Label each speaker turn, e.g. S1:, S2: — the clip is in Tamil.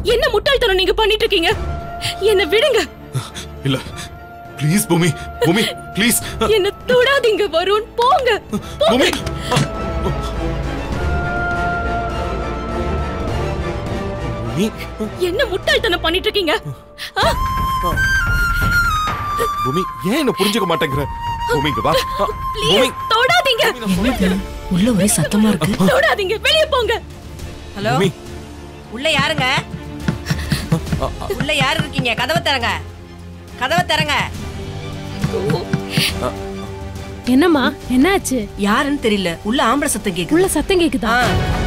S1: என்ன முட்டாள்தனம் நீங்க பண்ணிட்டு இருக்கீங்க என்ன விடுங்க
S2: இல்ல ப்ளீஸ் பூமி பூமி ப்ளீஸ்
S1: என்ன தொடாதீங்க வருண் போங்க
S2: பூமி பூமி
S1: என்ன முட்டாள்தனம் பண்ணிட்டு இருக்கீங்க ஆ?
S2: பூமி ஏன் என்ன புரிஞ்சுக்க மாட்டேங்கிற பூமி இங்க வா ஆ, பூமி
S1: ப்ளீஸ் தொடாதீங்க
S3: என்னது உள்ள ஒரே சத்தமா இருக்கு
S1: தொடாதீங்க வெளிய போங்க
S4: ஹலோ
S2: பூமி
S4: உள்ள யாருங்க உள்ள யாரு இருக்கீங்க கதவை திறங்க கதவை திறங்க
S5: என்னம்மா என்னாச்சு
S4: யாருன்னு தெரியல உள்ள ஆம்பளை சத்தம் கேக்குது
S5: உள்ள சத்தம் கேக்குதா
S4: ஆ